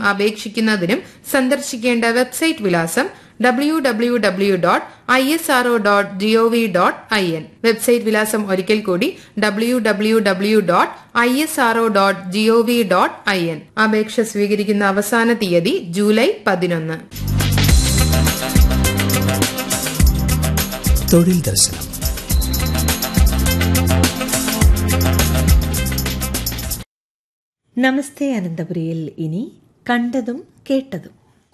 അപേക്ഷിക്കുന്നതിനും സന്ദർശിക്കേണ്ട വെബ്സൈറ്റ് വിലാസം W W W dot I S R O dot G O V dot I N website വിലാസം ഒരിക്കൽ കൂടി W W W dot I S R O dot G O V dot I N അപേക്ഷ സ്വീകരിക്കുന്ന അവസാന തീയതി ജൂലൈ പതിനൊന്ന് തൊഴിൽ ദർശനം നമസ്തേ അനന്തപുരിയിൽ ഇനി കണ്ടതും കേട്ടതും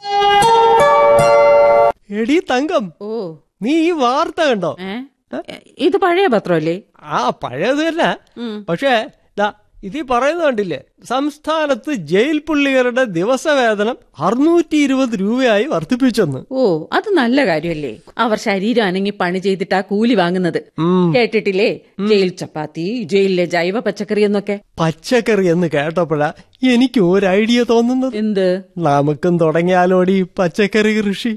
എടി തങ്കം ഓ നീ ഈ വാർത്ത കണ്ടോ ഏ ഇത് പഴയ പത്രമല്ലേ ആ പഴയത് തന്നെ പക്ഷേ ദാ ഇത് ഈ പറയുന്നത് കണ്ടില്ലേ സംസ്ഥാനത്ത് ജയിൽ പുള്ളികളുടെ ദിവസവേതനം അറുന്നൂറ്റി ഇരുപത് രൂപയായി വർദ്ധിപ്പിച്ചെന്ന് ഓ അത് നല്ല കാര്യമല്ലേ അവർ ശരീരം അനങ്ങി പണി ചെയ്തിട്ടാ കൂലി വാങ്ങുന്നത് കേട്ടിട്ടില്ലേ ജയിൽ ചപ്പാത്തി ജയിലിലെ ജൈവ പച്ചക്കറി എന്നൊക്കെ പച്ചക്കറി എന്ന് കേട്ടപ്പോഴാ എനിക്ക് ഒരു ഐഡിയ തോന്നുന്നത് എന്ത് നമുക്കും തുടങ്ങിയാലോടി പച്ചക്കറി കൃഷി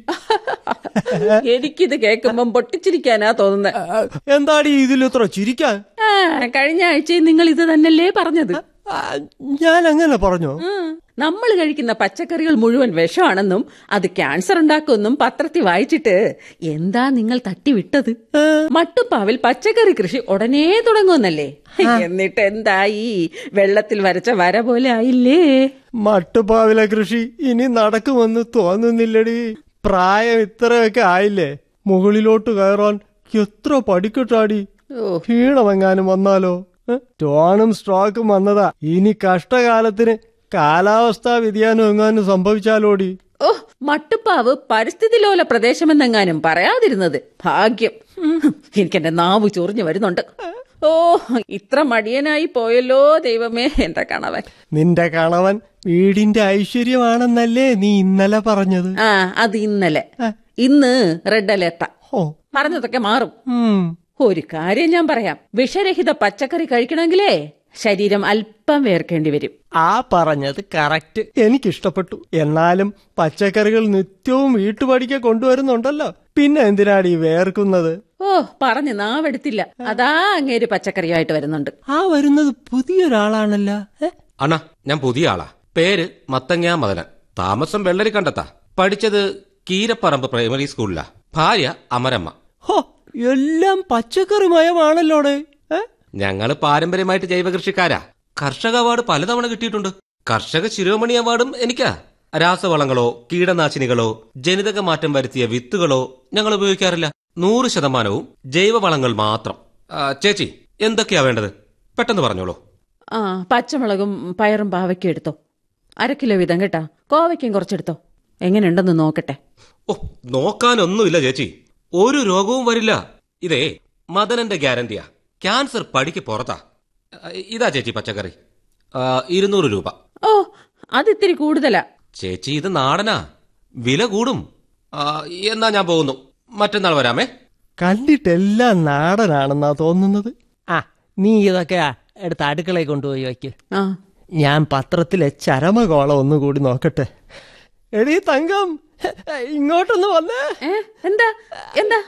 എനിക്കിത് കേൾക്കുമ്പം പൊട്ടിച്ചിരിക്കാനാ തോന്നുന്നത് എന്താടി ഇതിലിത്ര ചിരിക്കാൻ ആ, കഴിഞ്ഞ ആഴ്ചയും നിങ്ങൾ ഇത് തന്നെയല്ലേ പറഞ്ഞത് ആ, ഞാൻ അങ്ങനെ പറഞ്ഞോ നമ്മൾ കഴിക്കുന്ന പച്ചക്കറികൾ മുഴുവൻ വിഷമാണെന്നും അത് ക്യാൻസർ ഉണ്ടാക്കുമെന്നും പത്രത്തിൽ വായിച്ചിട്ട് എന്താ നിങ്ങൾ തട്ടിവിട്ടത് മട്ടുപ്പാവിൽ പച്ചക്കറി കൃഷി ഉടനെ തുടങ്ങുമെന്നല്ലേ എന്നിട്ട് എന്തായി വെള്ളത്തിൽ വരച്ച വര പോലെ ആയില്ലേ മട്ടുപാവിലെ കൃഷി ഇനി നടക്കുമെന്ന് തോന്നുന്നില്ലടി പ്രായം ഇത്രയൊക്കെ ആയില്ലേ മുകളിലോട്ട് കയറാൻ എത്ര പഠിക്കട്ടാടി ഓ ക്ഷീണമെങ്ങാനും വന്നാലോ ഏ? ടോണും സ്ട്രോക്കും വന്നതാ ഇനി കഷ്ടകാലത്തിന് കാലാവസ്ഥാ വ്യതിയാനം എങ്ങാനും സംഭവിച്ചാലോടി ഓ മട്ടുപ്പാവ് പരിസ്ഥിതി ലോല പ്രദേശമെന്നെങ്ങാനും പറയാതിരുന്നത് ഭാഗ്യം ഉം, എനിക്കെന്റെ നാവ് ചൊറിഞ്ഞു വരുന്നുണ്ട് ഓ ഇത്ര മടിയനായി പോയല്ലോ ദൈവമേ എന്റെ കണവൻ നിന്റെ കണവൻ വീടിന്റെ ഐശ്വര്യമാണെന്നല്ലേ നീ ഇന്നലെ പറഞ്ഞത് ആ അത് ഇന്നലെ ഇന്ന് റെഡ് അലേർട്ടാ ഓ പറഞ്ഞതൊക്കെ മാറും ഉം ഒരു കാര്യം ഞാൻ പറയാം വിഷരഹിത പച്ചക്കറി കഴിക്കണമെങ്കിലേ ശരീരം അല്പം വേർക്കേണ്ടി വരും ആ പറഞ്ഞത് കറക്റ്റ് എനിക്കിഷ്ടപ്പെട്ടു എന്നാലും പച്ചക്കറികൾ നിത്യവും വീട്ടുപടിക്ക് കൊണ്ടുവരുന്നുണ്ടല്ലോ പിന്നെ എന്തിനാടി വേർക്കുന്നത് ഓ പറഞ്ഞ് നാവെടുത്തില്ല അതാ അങ്ങേര് പച്ചക്കറിയായിട്ട് വരുന്നുണ്ട് ആ വരുന്നത് പുതിയൊരാളാണല്ലോ ഏ? അണ്ണാ ഞാൻ പുതിയ ആളാ പേര് മത്തങ്ങാ മദനൻ താമസം വെള്ളരി കണ്ടെത്താ പഠിച്ചത് കീരപ്പറമ്പ് പ്രൈമറി സ്കൂളിലാ ഭാര്യ അമരമ്മ ഹോ എല്ലാം പച്ചക്കറി മയമാണല്ലോടെ ഏ? ഞങ്ങള് പാരമ്പര്യമായിട്ട് ജൈവ കൃഷിക്കാരാ കർഷക അവാർഡ് പലതവണ കിട്ടിയിട്ടുണ്ട് കർഷക ശിരോമണി അവാർഡും എനിക്കാ രാസവളങ്ങളോ കീടനാശിനികളോ ജനിതക മാറ്റം വരുത്തിയ വിത്തുകളോ ഞങ്ങൾ ഉപയോഗിക്കാറില്ല നൂറ് ശതമാനവും ജൈവവളങ്ങൾ മാത്രം ആ, ചേച്ചി എന്തൊക്കെയാ വേണ്ടത് പെട്ടെന്ന് പറഞ്ഞോളൂ ആ പച്ചമുളകും പയറും പാവയ്ക്കും എടുത്തോ അര കിലോ വീതം കേട്ടാ കോവയ്ക്കും കുറച്ചെടുത്തോ എങ്ങനെയുണ്ടെന്ന് നോക്കട്ടെ ഓ നോക്കാനൊന്നുമില്ല ചേച്ചി ഒരു രോഗവും വരില്ല ഇതേ മദനന്റെ ഗ്യാരണ്ടിയാ ക്യാൻസർ പടിക്ക് പുറത്താ ആ, ഇതാ ചേച്ചി പച്ചക്കറി ആ, ഇരുന്നൂറ് രൂപ ഓ അതിത്തിരി കൂടുതലാ ചേച്ചി ഇത് നാടനാ വില കൂടും ആ, എന്നാ ഞാൻ പോകുന്നു മറ്റന്നാൾ വരാമേ കണ്ടിട്ടെല്ലാം നാടനാണെന്നാ തോന്നുന്നത് ആ നീ ഇതൊക്കെ എടുത്ത് അടുക്കളയിൽ കൊണ്ടുപോയി വയ്ക്ക് ആ ഞാൻ പത്രത്തിലെ ചരമകോളം ഒന്നുകൂടി നോക്കട്ടെ എടീ തങ്കം ഇങ്ങോട്ടൊന്ന് വന്നേ ഏ എന്താ എന്താ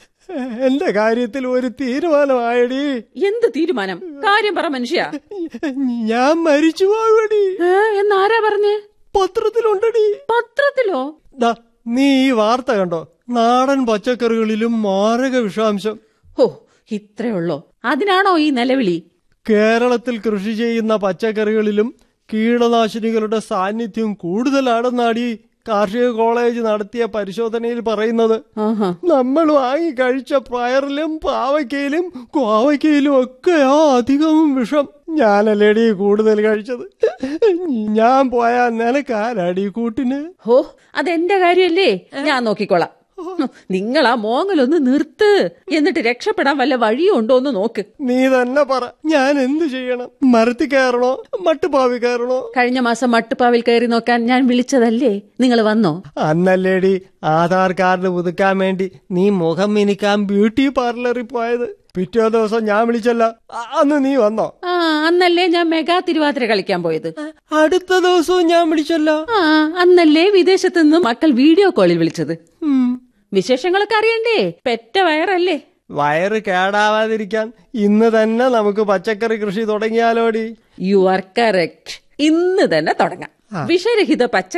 എന്റെ കാര്യത്തിൽ ഒരു തീരുമാനമായടി എന്ത് തീരുമാനം കാര്യം പറ മനുഷ്യ ഞാൻ മരിച്ചു പോകടി ഏ എന്നാരാ പറഞ്ഞേ പത്രത്തിലുണ്ടടി പത്രത്തിലോ ദാ നീ ഈ വാർത്ത കണ്ടോ നാടൻ പച്ചക്കറികളിലും മാരക വിഷാംശം ഓ ഇത്രേ ഉള്ളോ അതിനാണോ ഈ നിലവിളി കേരളത്തിൽ കൃഷി ചെയ്യുന്ന പച്ചക്കറികളിലും കീടനാശിനികളുടെ സാന്നിധ്യം കൂടുതലാണെന്നാടി കാർഷിക കോളേജ് നടത്തിയ പരിശോധനയിൽ പറയുന്നത് ആഹാ നമ്മൾ വാങ്ങി കഴിച്ച പയറിലും പാവയ്ക്കയിലും കോവയ്ക്കയിലും ഒക്കെയാ അധികവും വിഷം ഞാനല്ലേടി കൂടുതൽ കഴിച്ചത് ഞാൻ പോയാ നിനക്കാരാടി കൂട്ടിന് ഹോ അതെന്റെ കാര്യല്ലേ ഞാൻ നോക്കിക്കോളാം നിങ്ങൾ ആ മോങ്ങലൊന്ന് നിർത്ത് എന്നിട്ട് രക്ഷപ്പെടാൻ വല്ല വഴിയും ഉണ്ടോ എന്ന് നോക്ക് നീ തന്നെ പറ ഞാൻ എന്തു ചെയ്യണം മരത്തിൽ കയറണോ മട്ടുപാവി കയറണോ കഴിഞ്ഞ മാസം മട്ടുപ്പാവിൽ കയറി നോക്കാൻ ഞാൻ വിളിച്ചതല്ലേ നിങ്ങൾ വന്നോ അന്നല്ലേടി ആധാർ കാർഡ് പുതുക്കാൻ വേണ്ടി നീ മുഖം മിനിക്കാൻ ബ്യൂട്ടി പാർലറിൽ പോയത് പിറ്റേ ദിവസം ഞാൻ വിളിച്ചല്ല അ- അന്ന് നീ വന്നോ ആ അന്നല്ലേ ഞാൻ മെഗാ തിരുവാതിര കളിക്കാൻ പോയത് അടുത്ത ദിവസവും ഞാൻ വിളിച്ചല്ലോ ആ അന്നല്ലേ വിദേശത്ത് നിന്ന് മക്കൾ വീഡിയോ കോളിൽ വിളിച്ചത് ഉം. വിശേഷങ്ങളൊക്കെ അറിയണ്ടേ പെറ്റ വയറല്ലേ വയറ് കേടാവാതിരിക്കാൻ ഇന്ന് തന്നെ നമുക്ക് പച്ചക്കറി കൃഷി തുടങ്ങിയാലോടി യു ആർ കറക്റ്റ് ഇന്ന് തന്നെ തുടങ്ങാം വിഷരഹിത പച്ച